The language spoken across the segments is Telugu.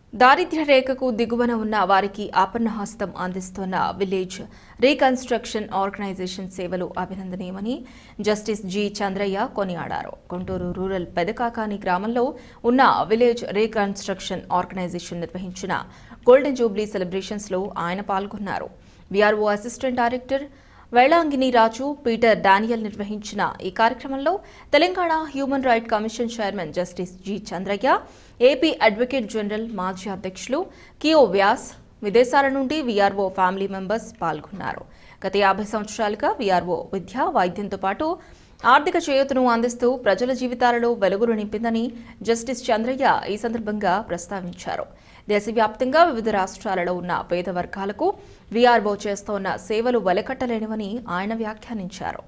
దారిద్ర్య రేఖకు దిగువన ఉన్న వారికి ఆపన్నహస్తం అందిస్తున్న విలేజ్ రీకన్స్ట్రక్షన్ ఆర్గనైజేషన్ సేవలు అభినందనీయమని జస్టిస్ జి చంద్రయ్య కొనియాడారు గుంటూరు రూరల్ పెదకాకాని గ్రామంలో ఉన్న విలేజ్ రీకన్స్ట్రక్షన్ ఆర్గనైజేషన్ నిర్వహించిన గోల్డెన్ జూబ్లీ సెలబ్రేషన్స్ లో ఆయన పాల్గొన్నారు VRO assistant director Velanganni Raju Peter Daniel నిర్వహించిన ఈ కార్యక్రమంలో Telangana human right commission chairman justice G Chandraiah AP advocate general మాజీ అధ్యక్షులు కియో వ్యాస్ విదేశాల నుండి వీఆర్ఓ ఫ్యామిలీ మెంబర్స్ పాల్గొన్నారు గత యాభై సంవత్సరాలుగా వీఆర్ఓ విద్య వైద్యంతో పాటు ఆర్థిక చేయూతను అందిస్తూ ప్రజల జీవితాలలో వెలుగులు నింపిందని జస్టిస్ చంద్రయ్య ఈ సందర్భంగా ప్రస్తావించారు దేశవ్యాప్తంగా వివిధ రాష్ట్రాలలో ఉన్న పేద వర్గాలకు వీఆర్ఓ చేస్తోన్న సేవలు వెలకట్టలేనివని ఆయన వ్యాఖ్యానించారు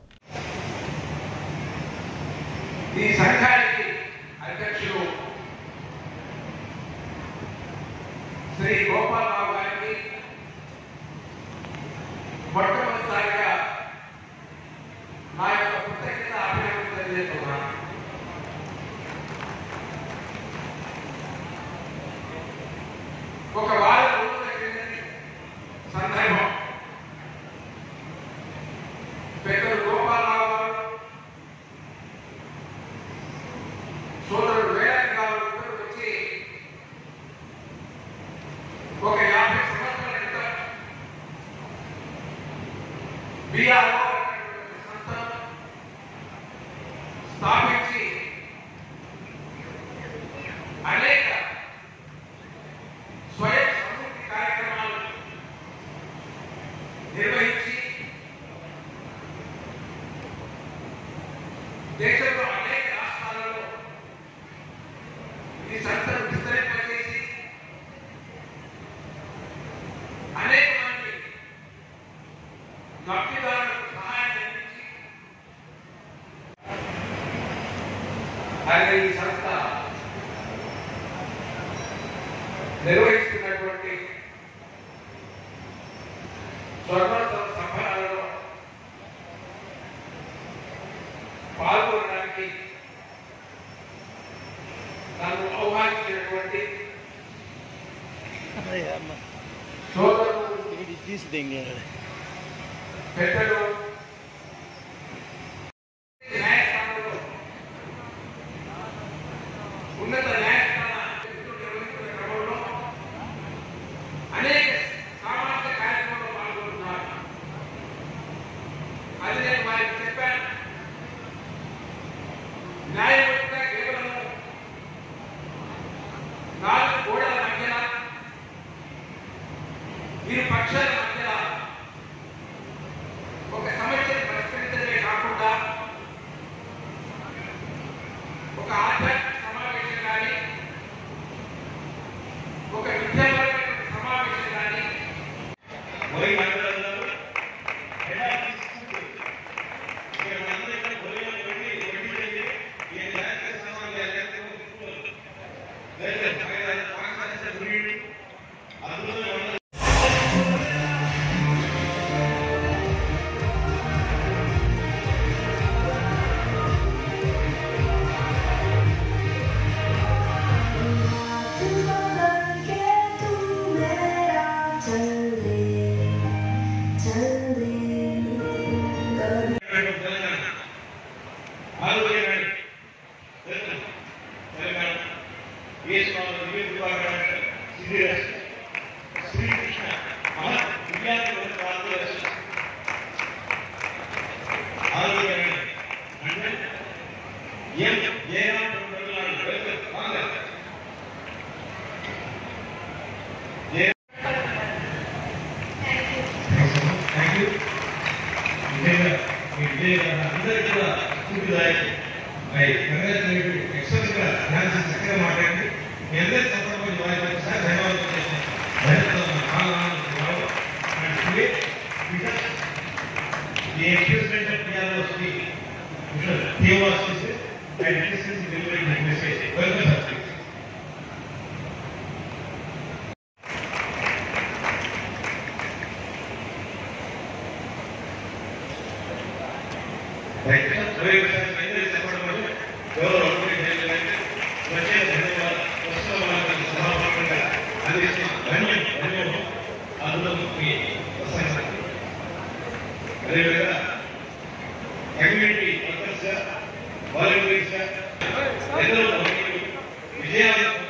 ఈ సంఘానికి అధ్యక్షులు శ్రీ గోపాలరావు గారికి మొట్టమొదటిసారిగా నా యొక్క కృతజ్ఞత అభినందన తెలియజేస్తున్నాను ఒక వారం రోజుల క్రిందటి సందర్భం పెద్దలు గోపాలరావు గారు సోదరుడు వేలాది గారు ఇద్దరు వచ్చి ఒక యాభై సంవత్సరాల క్రితం బీఆర్ఓ సంస్థ స్థాపించి అనేక స్వయం సమృద్ధి కార్యక్రమాలు నిర్వహించి దేశంలో అనేక రాష్ట్రాలలో ఈ సంస్థను విస్తరింపజేసి అనేక మంది లబ్ధిదారులకు సహాయం అందించి అలాగే ఈ సంస్థ నిర్వహిస్తున్నటువంటి స్వర్ణోత్సవ సంబరాలలో పాల్గొనడానికి నన్ను ఆహ్వానించినటువంటి अरे यार मैं సోదరులు टिकट तीस देंगे यार పెద్దలు న్యాయస్థానంలో ఉన్నత న్యాయస్థాన నిర్వహిస్తున్న క్రమంలో అనేక సామాజిక కార్యక్రమాల్లో పాల్గొంటున్నారు అది నేను వారికి చెప్పాను న్యాయమూర్తిగా కేవలం నాలుగు గోడల మధ్యన ఇరు పక్షాల మధ్యన ఒక సమస్యను పరిష్కరించడమే కాకుండా ఒక ఆధ్యాత్మిక సమావేశం కానీ ఒక విద్యాపరమైనటువంటి సమావేశం కానీ వరి మండలంలో ఎలా తీసుకుంటే ఇక్కడ మనందరం ఇక్కడ గొర్రెలు పెట్టి పెట్టిందండి ఈ జాతీయ సమాజం అందులో के तू मेरा चल दे चल दे कभी తెలంగాణ ఆరోగ్య కానీ తెలంగాణ ఏ స్వామి వివేకానంద శ్రీరాజ్ శ్రీకృష్ణ మహా విద్యార్థి భారతదేశం ఆరోగ్య అంటే ఎం జయరామ్ వాంగ థ్యాంక్ యూ విజయ్ మీ విజయ్ అందరికీ కూడా స్ఫూర్తిదాయకం మరి కంగ్రాచులేట్ ఎక్సలెంట్ గా డాన్స్ చక్కగా మాట్లాడింది మీ అందరి సందర్భంగా వారికి ఒకసారి ధన్యవాదాలు చేస్తాను ధన్యవాదాలు చాలా ఆనందం రావు and today because the accusement of PRO speak he was and this is delivering the message welcome sir please. Thank you. Very much. Thank you. Support much. గౌరవ వచ్చే ధన్యవాదాలు వస్తున్న వాళ్ళకి సభాపంగా మీ ప్రసంగానికి అదేవిధంగా కమ్యూనిటీ వర్కర్స్ గా వాలంటీర్స్ గా ఎందరో విజయాలు